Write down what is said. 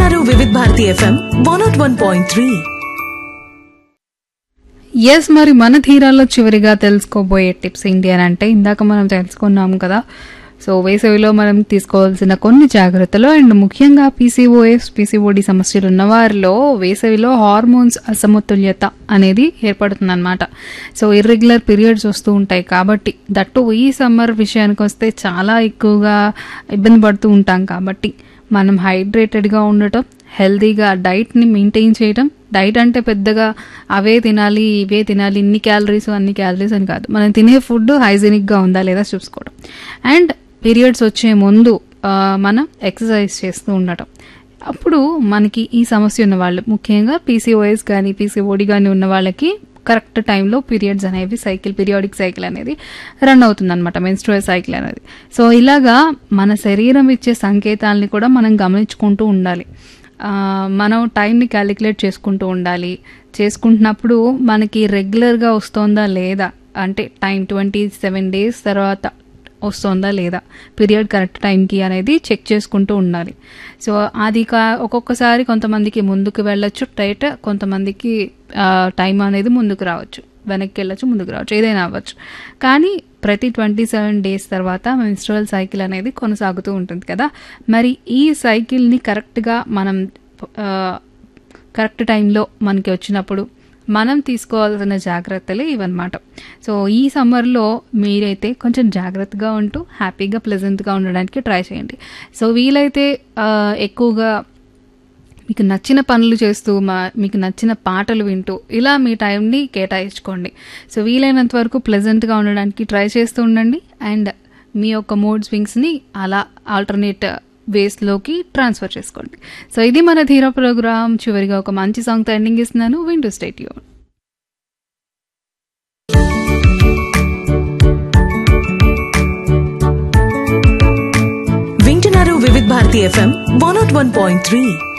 వింటున్నారు Vividh Bharati FM one nought one point three ఎస్ మరి మన తీరాల్లో చివరిగా తెలుసుకోబోయే టిప్స్ ఏంటి అని అంటే ఇందాక మనం తెలుసుకున్నాం కదా సో వేసవిలో మనం తీసుకోవాల్సిన కొన్ని జాగ్రత్తలు అండ్ ముఖ్యంగా పీసీఓఎస్ పీసీఓడి సమస్యలు ఉన్న వారిలో వేసవిలో హార్మోన్స్ అసమతుల్యత అనేది ఏర్పడుతుందన్నమాట సో ఇర్రెగ్యులర్ పీరియడ్స్ వస్తూ ఉంటాయి కాబట్టి దట్టు ఈ సమ్మర్ విషయానికి వస్తే చాలా ఎక్కువగా ఇబ్బంది పడుతూ ఉంటాం కాబట్టి మనం హైడ్రేటెడ్గా ఉండటం హెల్తీగా డైట్ని మెయింటైన్ చేయడం డైట్ అంటే పెద్దగా అవే తినాలి ఇవే తినాలి ఇన్ని క్యాలరీస్ అన్ని క్యాలరీస్ అని కాదు మనం తినే ఫుడ్ హైజీనిక్గా ఉందా లేదా చూసుకోవడం అండ్ పీరియడ్స్ వచ్చే ముందు ఆ, మనం ఎక్సర్సైజ్ చేస్తూ ఉండటం అప్పుడు మనకి ఈ సమస్య ఉన్న వాళ్ళు ముఖ్యంగా పీసీఓఎస్ కానీ పీసీఓడి కానీ ఉన్న వాళ్ళకి కరెక్ట్ టైంలో పీరియడ్స్ అనేవి సైకిల్ పీరియాడిక్ సైకిల్ అనేది రన్ అవుతుంది అనమాట మెన్స్ట్రువల్ సైకిల్ అనేది సో ఇలాగా మన శరీరం ఇచ్చే సంకేతాలని కూడా మనం గమనించుకుంటూ ఉండాలి ఆ, మనం టైంని క్యాలిక్యులేట్ చేసుకుంటూ ఉండాలి చేసుకుంటున్నప్పుడు మనకి రెగ్యులర్గా వస్తుందా లేదా అంటే టైం ట్వంటీ సెవెన్ డేస్ తర్వాత వస్తుందా లేదా పీరియడ్ కరెక్ట్ టైంకి అనేది చెక్ చేసుకుంటూ ఉండాలి సో అది కా ఒక్కొక్కసారి కొంతమందికి ముందుకు వెళ్ళొచ్చు డైట్ కొంతమందికి టైం అనేది ముందుకు రావచ్చు వెనక్కి వెళ్ళొచ్చు ముందుకు రావచ్చు ఏదైనా అవ్వచ్చు కానీ ప్రతి ట్వంటీ సెవెన్ డేస్ తర్వాత మెన్స్ట్రువల్ సైకిల్ అనేది కొనసాగుతూ ఉంటుంది కదా మరి ఈ సైకిల్ని కరెక్ట్గా మనం ఆ, కరెక్ట్ టైంలో మనకి వచ్చినప్పుడు మనం తీసుకోవాల్సిన జాగ్రత్తలే ఇవన్నమాట సో ఈ సమ్మర్లో మీరైతే కొంచెం జాగ్రత్తగా ఉంటూ హ్యాపీగా ప్లెజెంట్గా ఉండడానికి ట్రై చేయండి సో వీలైతే ఆ, ఎక్కువగా మీకు నచ్చిన పనులు చేస్తూ మా మీకు నచ్చిన పాటలు వింటూ ఇలా మీ టైంని కేటాయించుకోండి సో వీలైనంత వరకు ప్లెజెంట్గా ఉండడానికి ట్రై చేస్తూ ఉండండి అండ్ మీ యొక్క మూడ్ స్వింగ్స్ని అలా ఆల్టర్నేట్ వేస్లోకి ట్రాన్స్ఫర్ చేసుకోండి సో ఇది మన ధీర ప్రోగ్రామ్ చివరిగా ఒక మంచి సాంగ్తో ఎండింగ్ ఇస్తున్నాను వింటూ స్టేట్ యూ వింటున్నారు Vividh Bharati FM one nought one point three